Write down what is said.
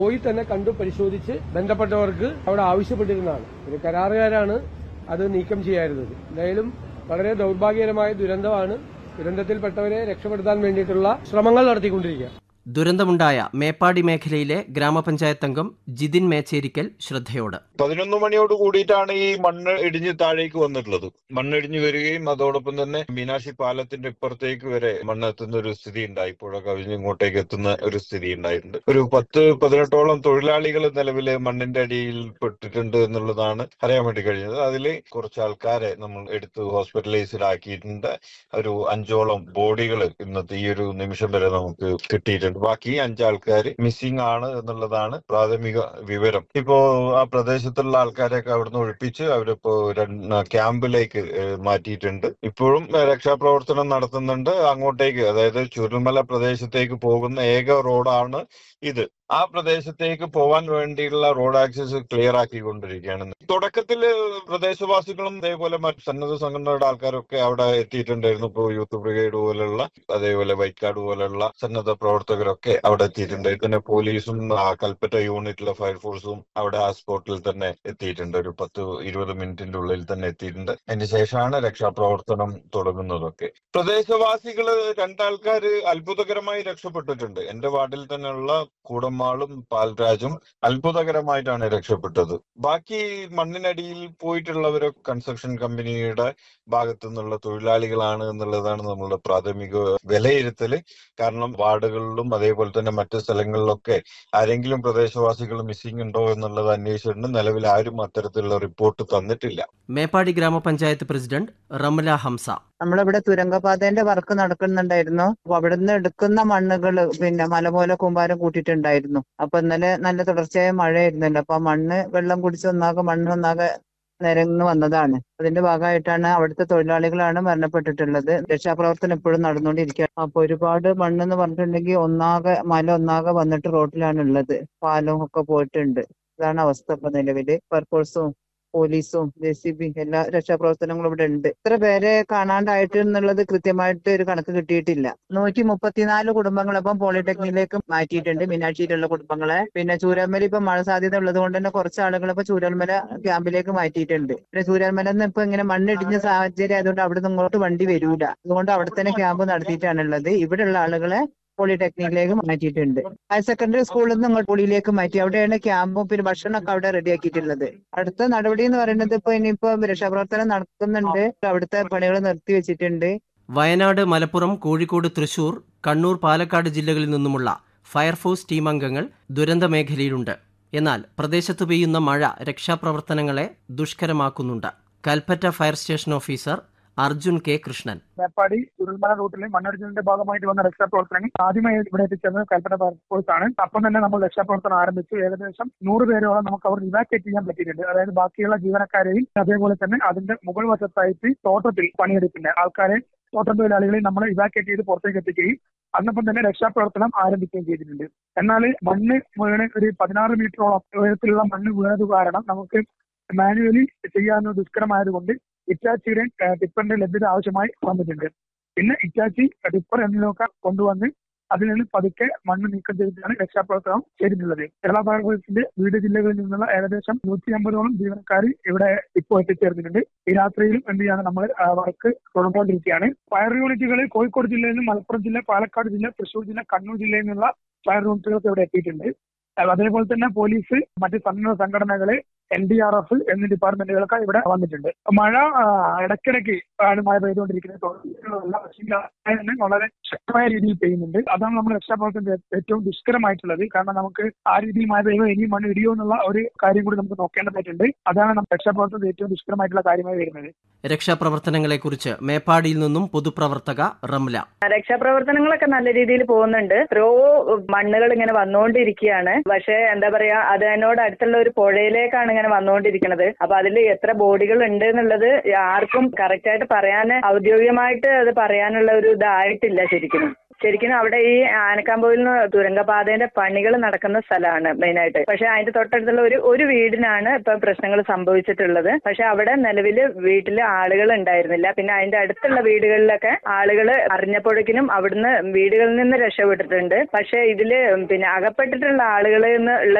പോയി തന്നെ കണ്ടു പരിശോധിച്ച് ബന്ധപ്പെട്ടവർക്ക് അവിടെ ആവശ്യപ്പെട്ടിരുന്നതാണ് ഒരു കരാറുകാരാണ് അത് നീക്കം ചെയ്യാറുള്ളത് എന്തായാലും വളരെ ദൗർഭാഗ്യകരമായ ദുരന്തമാണ് ദുരന്തത്തിൽപ്പെട്ടവരെ രക്ഷപ്പെടുത്താൻ വേണ്ടിയിട്ടുള്ള ശ്രമങ്ങൾ നടത്തിക്കൊണ്ടിരിക്കുക ദുരന്തമുണ്ടായ മേപ്പാടി മേഖലയിലെ ഗ്രാമപഞ്ചായത്ത് അംഗം ജിതിൻ മേച്ചേരിക്കൽ ശ്രദ്ധയോട് പതിനൊന്ന് മണിയോട് കൂടിയിട്ടാണ് ഈ മണ്ണ് ഇടിഞ്ഞ് താഴേക്ക് വന്നിട്ടുള്ളത് മണ്ണ് ഇടിഞ്ഞു വരികയും അതോടൊപ്പം തന്നെ മീനാക്ഷി പാലത്തിന്റെ ഇപ്പുറത്തേക്ക് വരെ മണ്ണ് എത്തുന്ന ഒരു സ്ഥിതി ഉണ്ടായി പുഴ കവിഞ്ഞ് ഇങ്ങോട്ടേക്ക് എത്തുന്ന ഒരു സ്ഥിതി ഉണ്ടായിട്ടുണ്ട് ഒരു പത്ത് പതിനെട്ടോളം തൊഴിലാളികൾ നിലവിൽ മണ്ണിന്റെ അടിയിൽ പെട്ടിട്ടുണ്ട് എന്നുള്ളതാണ് അറിയാൻ വേണ്ടി കഴിഞ്ഞത് അതിൽ കുറച്ച് ആൾക്കാരെ നമ്മൾ എടുത്ത് ഹോസ്പിറ്റലൈസ്ഡ് ഒരു അഞ്ചോളം ബോഡികൾ ഇന്നത്തെ ഈ ഒരു നിമിഷം വരെ നമുക്ക് കിട്ടിയിട്ടുണ്ട് ബാക്കി അഞ്ചാൾക്കാർ മിസ്സിംഗ് ആണ് എന്നുള്ളതാണ് പ്രാഥമിക വിവരം ഇപ്പോ ആ പ്രദേശത്തുള്ള ആൾക്കാരെയൊക്കെ അവിടുന്ന് ഒഴിപ്പിച്ച് അവരിപ്പോ രണ്ട് ക്യാമ്പിലേക്ക് ഏഹ്, മാറ്റിയിട്ടുണ്ട് ഇപ്പോഴും ഏഹ്, രക്ഷാപ്രവർത്തനം നടത്തുന്നുണ്ട് അങ്ങോട്ടേക്ക് അതായത് ചുരുമല പ്രദേശത്തേക്ക് പോകുന്ന ഏക റോഡാണ് ഇത് ആ പ്രദേശത്തേക്ക് പോവാൻ വേണ്ടിയുള്ള റോഡ് ആക്സസ് ക്ലിയർ ആക്കിക്കൊണ്ടിരിക്കുകയാണ് തുടക്കത്തിൽ പ്രദേശവാസികളും അതേപോലെ മറ്റ് സന്നദ്ധ സംഘടനയുടെ ആൾക്കാരൊക്കെ അവിടെ എത്തിയിട്ടുണ്ടായിരുന്നു ഇപ്പോൾ യൂത്ത് ബ്രിഗേഡ് പോലുള്ള അതേപോലെ വൈക്കാട് പോലുള്ള സന്നദ്ധ പ്രവർത്തകരൊക്കെ അവിടെ എത്തിയിട്ടുണ്ടായിരുന്നു പിന്നെ പോലീസും ആ, കൽപ്പറ്റ യൂണിറ്റിലെ ഫയർഫോഴ്സും അവിടെ ആ സ്പോട്ടിൽ തന്നെ എത്തിയിട്ടുണ്ട് ഒരു പത്ത് ഇരുപത് മിനിറ്റിന്റെ ഉള്ളിൽ തന്നെ എത്തിയിട്ടുണ്ട് അതിന് ശേഷമാണ് രക്ഷാപ്രവർത്തനം തുടങ്ങുന്നതൊക്കെ പ്രദേശവാസികള് രണ്ടാൾക്കാര് അത്ഭുതകരമായി രക്ഷപ്പെട്ടിട്ടുണ്ട് എന്റെ വാർഡിൽ തന്നെയുള്ള കൂടമ്മാളും പാൽരാജും അത്ഭുതകരമായിട്ടാണ് രക്ഷപ്പെട്ടത് ബാക്കി മണ്ണിനടിയിൽ പോയിട്ടുള്ളവരോ കൺസ്ട്രക്ഷൻ കമ്പനിയുടെ ഭാഗത്തു നിന്നുള്ള തൊഴിലാളികളാണ് എന്നുള്ളതാണ് നമ്മളുടെ പ്രാഥമിക വിലയിരുത്തല് കാരണം വാർഡുകളിലും അതേപോലെ തന്നെ മറ്റു സ്ഥലങ്ങളിലൊക്കെ ആരെങ്കിലും പ്രദേശവാസികൾ മിസ്സിംഗ് ഉണ്ടോ എന്നുള്ളത് അന്വേഷിച്ചിട്ടുണ്ട് നിലവിൽ ആരും അത്തരത്തിലുള്ള റിപ്പോർട്ട് തന്നിട്ടില്ല മേപ്പാടി ഗ്രാമപഞ്ചായത്ത് പ്രസിഡന്റ് റംല ഹംസ നമ്മളിവിടെ തുരങ്കപാതേന്റെ വർക്ക് നടക്കുന്നുണ്ടായിരുന്നു അപ്പൊ അവിടുന്ന് എടുക്കുന്ന മണ്ണുകൾ പിന്നെ മല പോലെ കൂമ്പാരം കൂട്ടിയിട്ടുണ്ടായിരുന്നു അപ്പൊ ഇന്നലെ നല്ല തുടർച്ചയായ മഴയായിരുന്നല്ലോ അപ്പൊ ആ മണ്ണ് വെള്ളം കുടിച്ച് ഒന്നാകെ മണ്ണ് ഒന്നാകെ നിരങ്ങ് വന്നതാണ് അതിന്റെ ഭാഗമായിട്ടാണ് അവിടുത്തെ തൊഴിലാളികളാണ് മരണപ്പെട്ടിട്ടുള്ളത് രക്ഷാപ്രവർത്തനം ഇപ്പോഴും നടന്നുകൊണ്ടിരിക്കുകയാണ് അപ്പൊ ഒരുപാട് മണ്ണെന്ന് പറഞ്ഞിട്ടുണ്ടെങ്കിൽ ഒന്നാകെ മല ഒന്നാകെ വന്നിട്ട് റോഡിലാണ് ഉള്ളത് പാലവും ഒക്കെ പോയിട്ടുണ്ട് ഇതാണ് അവസ്ഥ ഇപ്പൊ നിലവില് ഫയർഫോഴ്സും പോലീസും ജെ സി ബി എല്ലാ രക്ഷാപ്രവർത്തനങ്ങളും ഇവിടെ ഉണ്ട് എത്ര പേരെ കാണാണ്ടായിട്ട് എന്നുള്ളത് കൃത്യമായിട്ട് ഒരു കണക്ക് കിട്ടിയിട്ടില്ല നൂറ്റി മുപ്പത്തിനാല് കുടുംബങ്ങൾ ഇപ്പം പോളിടെക്നിക്കിലേക്ക് മാറ്റിയിട്ടുണ്ട് മീനാക്ഷിയിലുള്ള കുടുംബങ്ങളെ പിന്നെ ചൂരൽമല ഇപ്പൊ മഴ സാധ്യത ഉള്ളത് കൊണ്ട് തന്നെ കുറച്ച് ആളുകൾ ഇപ്പൊ ചൂരൽമല ക്യാമ്പിലേക്ക് മാറ്റിയിട്ടുണ്ട് പിന്നെ ചൂരൽമല ഇപ്പൊ ഇങ്ങനെ മണ്ണിടിഞ്ഞ സാഹചര്യം ആയതുകൊണ്ട് അവിടെ നിന്ന് ഇങ്ങോട്ട് വണ്ടി വരൂല അതുകൊണ്ട് അവിടെ തന്നെ ക്യാമ്പ് നടത്തിയിട്ടാണുള്ളത് ഇവിടെയുള്ള ആളുകളെ പോളിടെക്നിക്കിലേക്ക് മാറ്റിയിട്ടുണ്ട് ഹയർ സെക്കൻഡറി സ്കൂളിൽ നിന്ന് ഇങ്ങോട്ട് പുളിയിലേക്ക് മാറ്റി അവിടെയാണ് ക്യാമ്പും പിന്നെ ഭക്ഷണമൊക്കെ അവിടെ റെഡിയാക്കിയിട്ടുള്ളത് അടുത്ത നടപടി എന്ന് പറയുന്നത് ഇപ്പൊ ഇനിയിപ്പോ രക്ഷാപ്രവർത്തനം നടക്കുന്നുണ്ട് അവിടുത്തെ പണികൾ നിർത്തി വെച്ചിട്ടുണ്ട് വയനാട് മലപ്പുറം കോഴിക്കോട് തൃശൂർ കണ്ണൂർ പാലക്കാട് ജില്ലകളിൽ നിന്നുമുള്ള ഫയർഫോഴ്സ് ടീം അംഗങ്ങൾ ദുരന്ത മേഖലയിലുണ്ട് എന്നാൽ പ്രദേശത്ത് പെയ്യുന്ന മഴ രക്ഷാപ്രവർത്തനങ്ങളെ ദുഷ്കരമാക്കുന്നുണ്ട് Kalpetta fire station officer Arjun K Krishnan Meppadi Chooralmala റൂട്ടിലെ മണ്ണിടിച്ചിലിന്റെ ഭാഗമായിട്ട് വന്ന രക്ഷാപ്രവർത്തനങ്ങൾ ആദ്യമായി ഇവിടെ എത്തിച്ചേർന്നത് കൽപ്പന ഫയർഫോഴ്സ് ആണ് അപ്പം തന്നെ നമ്മൾ രക്ഷാപ്രവർത്തനം ആരംഭിച്ചു ഏകദേശം നൂറ് പേരോളം നമുക്ക് അവർ ഇവാക്യുവേറ്റ് ചെയ്യാൻ പറ്റിയിട്ടുണ്ട് അതായത് ബാക്കിയുള്ള ജീവനക്കാരെയും അതേപോലെ തന്നെ അതിന്റെ മുകൾ വശത്തായിട്ട് തോട്ടത്തിൽ പണിയെടുക്കുന്ന ആൾക്കാരെ തോട്ടം തൊഴിലാളികളെ നമ്മൾ ഇവാക്യുവേറ്റ് ചെയ്ത് പുറത്തേക്ക് എത്തിക്കുകയും അന്നപ്പം തന്നെ രക്ഷാപ്രവർത്തനം ആരംഭിക്കുകയും ചെയ്തിട്ടുണ്ട് എന്നാൽ മണ്ണ് വീണ് ഒരു പതിനാറ് മീറ്ററോളം ഉയരത്തിലുള്ള മണ്ണ് വീണത് കാരണം നമുക്ക് മാനുവലി ചെയ്യാൻ ദുഷ്കരമായതുകൊണ്ട് ഇറ്റാച്ചിയുടെ ടിപ്പറിന്റെ ലഭ്യത ആവശ്യമായി വന്നിട്ടുണ്ട് പിന്നെ ഇറ്റാച്ചി ടിപ്പർ എന്നിവയൊക്കെ കൊണ്ടുവന്ന് അതിൽ നിന്ന് പതുക്കെ മണ്ണ് നീക്കം ചെയ്തിട്ടാണ് രക്ഷാപ്രവർത്തനം ചെയ്തിട്ടുള്ളത് കേരള ഫയർഫോഴ്സിന്റെ വിവിധ ജില്ലകളിൽ നിന്നുള്ള ഏകദേശം നൂറ്റി അമ്പതോളം ജീവനക്കാർ ഇവിടെ ഇപ്പോൾ എത്തിച്ചേർന്നിട്ടുണ്ട് ഈ രാത്രിയിലും എന്ത് ചെയ്യാണ് നമ്മൾ വർക്ക് തുടർന്നുകൊണ്ടിരിക്കുകയാണ് ഫയർ യൂണിറ്റുകൾ കോഴിക്കോട് ജില്ലയിൽ നിന്ന് മലപ്പുറം ജില്ല പാലക്കാട് ജില്ല തൃശൂർ ജില്ല കണ്ണൂർ ജില്ലയിൽ നിന്നുള്ള ഫയർ യൂണിറ്റുകളൊക്കെ ഇവിടെ എത്തിയിട്ടുണ്ട് അതേപോലെ തന്നെ പോലീസ് മറ്റ് സന്നദ്ധ സംഘടനകള് എൻ ഡി ആർ എഫ് എന്നീ ഡിപ്പാർട്ട്മെന്റുകളൊക്കെ ഇവിടെ വന്നിട്ടുണ്ട് മഴ ആ, ഇടയ്ക്കിടയ്ക്ക് ആണ് മഴ പെയ്തുകൊണ്ടിരിക്കുന്നത് തുടർച്ചയായുള്ള പക്ഷേ തന്നെ വളരെ ശക്തമായ രീതിയിൽ പെയ്യുന്നുണ്ട് അതാണ് നമ്മൾ രക്ഷാപ്രവർത്തനത്തിൽ ഏറ്റവും ദുഷ്കരമായിട്ടുള്ളത് കാരണം നമുക്ക് ആ രീതിയിൽ മഴ പെയ്യുമോ ഇനിയും മണ്ണ് ഇടിയോ എന്നുള്ള ഒരു കാര്യം കൂടി നമുക്ക് നോക്കേണ്ടതായിട്ടുണ്ട് അതാണ് നമ്മൾ രക്ഷാപ്രവർത്തനത്തിൽ ഏറ്റവും ദുഷ്കരമായിട്ടുള്ള കാര്യമായി വരുന്നത് രക്ഷാപ്രവർത്തനങ്ങളെക്കുറിച്ച് മേപ്പാടിയിൽ നിന്നും പൊതുപ്രവർത്തക റംല രക്ഷാപ്രവർത്തനങ്ങളൊക്കെ നല്ല രീതിയിൽ പോകുന്നുണ്ട് എത്രയോ മണ്ണുകൾ ഇങ്ങനെ വന്നുകൊണ്ടിരിക്കുകയാണ് പക്ഷെ എന്താ പറയാ അതിനോട് അടുത്തുള്ള ഒരു പുഴയിലേക്കാണ് ഇങ്ങനെ വന്നുകൊണ്ടിരിക്കുന്നത് അപ്പൊ അതിൽ എത്ര ബോഡികൾ ഉണ്ട് എന്നുള്ളത് ആർക്കും കറക്റ്റ് ആയിട്ട് പറയാൻ ഔദ്യോഗികമായിട്ട് അത് പറയാനുള്ള ഒരു ഇതായിട്ടില്ല ശരിക്കും ശരിക്കും അവിടെ ഈ ആനക്കാമ്പോയിൽ നിന്ന് തുരങ്കപാതേന്റെ പണികൾ നടക്കുന്ന സ്ഥലമാണ് മെയിനായിട്ട് പക്ഷെ അതിന്റെ തൊട്ടടുത്തുള്ള ഒരു ഒരു വീടിനാണ് ഇപ്പൊ പ്രശ്നങ്ങൾ സംഭവിച്ചിട്ടുള്ളത് പക്ഷെ അവിടെ നിലവിൽ വീട്ടിൽ ആളുകൾ ഉണ്ടായിരുന്നില്ല പിന്നെ അതിന്റെ അടുത്തുള്ള വീടുകളിലൊക്കെ ആളുകൾ അറിഞ്ഞപ്പോഴേക്കിനും അവിടുന്ന് വീടുകളിൽ നിന്ന് രക്ഷപ്പെട്ടിട്ടുണ്ട് പക്ഷെ ഇതില് പിന്നെ അകപ്പെട്ടിട്ടുള്ള ആളുകളിൽ നിന്ന് ഉള്ള